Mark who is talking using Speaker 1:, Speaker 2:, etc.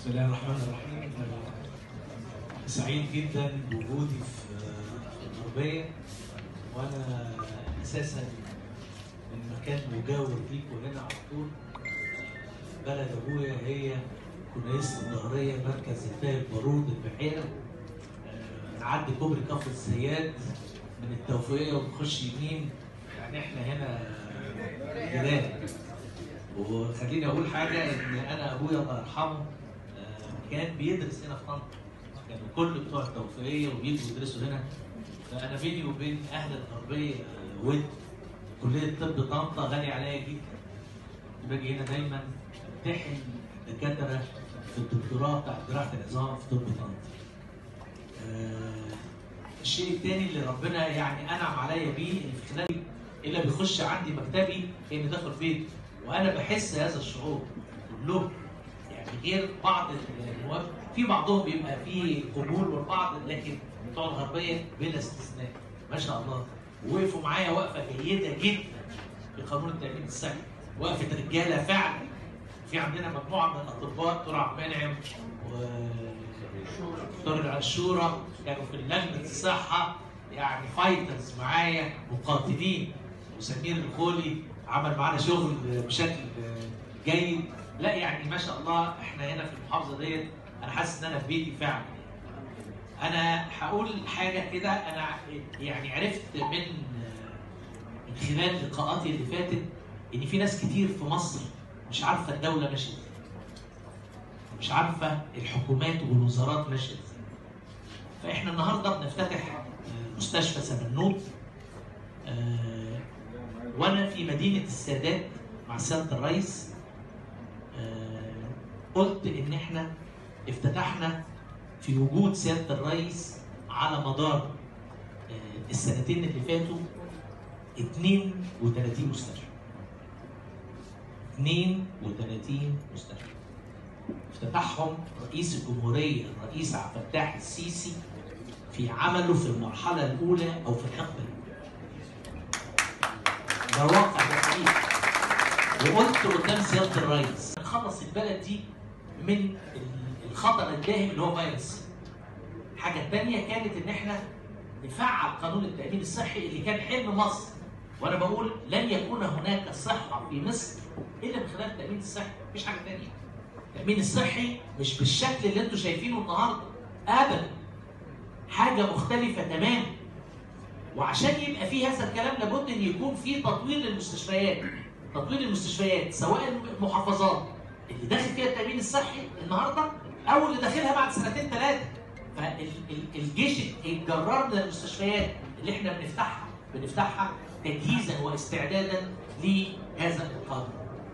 Speaker 1: بسم الله الرحمن الرحيم سعيد جدا بوجودي في الغربية وأنا أساسا من مكان مجاور ليكوا هنا على طول بلد أبويا هي كنيسة الظهرية مركز الفايد بارود البحيرة آه، نعدي كوبري كفر السياد من التوفيقية ونخش يمين يعني احنا هنا جيران وخليني اقول حاجه ان انا ابويا الله يرحمه آه، كان بيدرس هنا في طنطا كانوا كل بتوع التوفيقيه وبيجوا يدرسوا هنا فانا بيني وبين اهل الغربيه آه، ود كليه طب طنطا غالي عليا جدا باجي هنا دايما امتحن دكاتره في الدكتوراه بتاع جراحه العظام في طب طنطا آه، الشيء الثاني اللي ربنا يعني انعم عليا بيه ان في خلال اللي بيخش عندي مكتبي كاني داخل بيته وانا بحس هذا الشعور كلهم يعني غير بعض النواب في بعضهم بيبقى فيه قبول والبعض لكن بتوع الغربيه بلا استثناء ما شاء الله وقفوا معايا وقفه جيده جدا في قانون التامين الصحي وقفه رجاله فعلا في عندنا مجموعه من الاطباء دكتور عبد المنعم ودكتور عاشوره كانوا في لجنه الصحه يعني فايترز معايا مقاتلين وسمير الخولي عمل معانا شغل بشكل جيد لا يعني ما شاء الله احنا هنا في المحافظه ديت انا حاسس ان انا في بيتي فعلا انا هقول حاجه كده انا يعني عرفت من من خلال لقاءاتي اللي فاتت ان في ناس كتير في مصر مش عارفه الدوله ماشيه ازاي مش عارفه الحكومات والوزارات ماشيه ازاي فاحنا النهارده بنفتتح مستشفى سمنوت آه، وانا في مدينه السادات مع سياده الرئيس آه، قلت ان احنا افتتحنا في وجود سياده الرئيس على مدار آه، السنتين اللي فاتوا 32 مستشفى 32 مستشفى افتتحهم رئيس الجمهوريه الرئيس عبد الفتاح السيسي في عمله في المرحله الاولى او في الحقبه الاولى ده واقع ده حقيقي وقلت قدام سياده الرئيس نخلص البلد دي من الخطر الداهم اللي هو فيروس الحاجه الثانيه كانت ان احنا نفعل قانون التامين الصحي اللي كان حلم مصر وانا بقول لن يكون هناك صحه في مصر الا من خلال التامين الصحي مفيش حاجه ثانيه التامين الصحي مش بالشكل اللي انتم شايفينه النهارده ابدا حاجه مختلفه تماما وعشان يبقى في هذا الكلام لابد ان يكون في تطوير للمستشفيات تطوير المستشفيات سواء المحافظات اللي داخل فيها التامين الصحي النهارده او اللي داخلها بعد سنتين ثلاثه فالجيش الجرار للمستشفيات اللي احنا بنفتحها بنفتحها تجهيزا واستعدادا لهذا القانون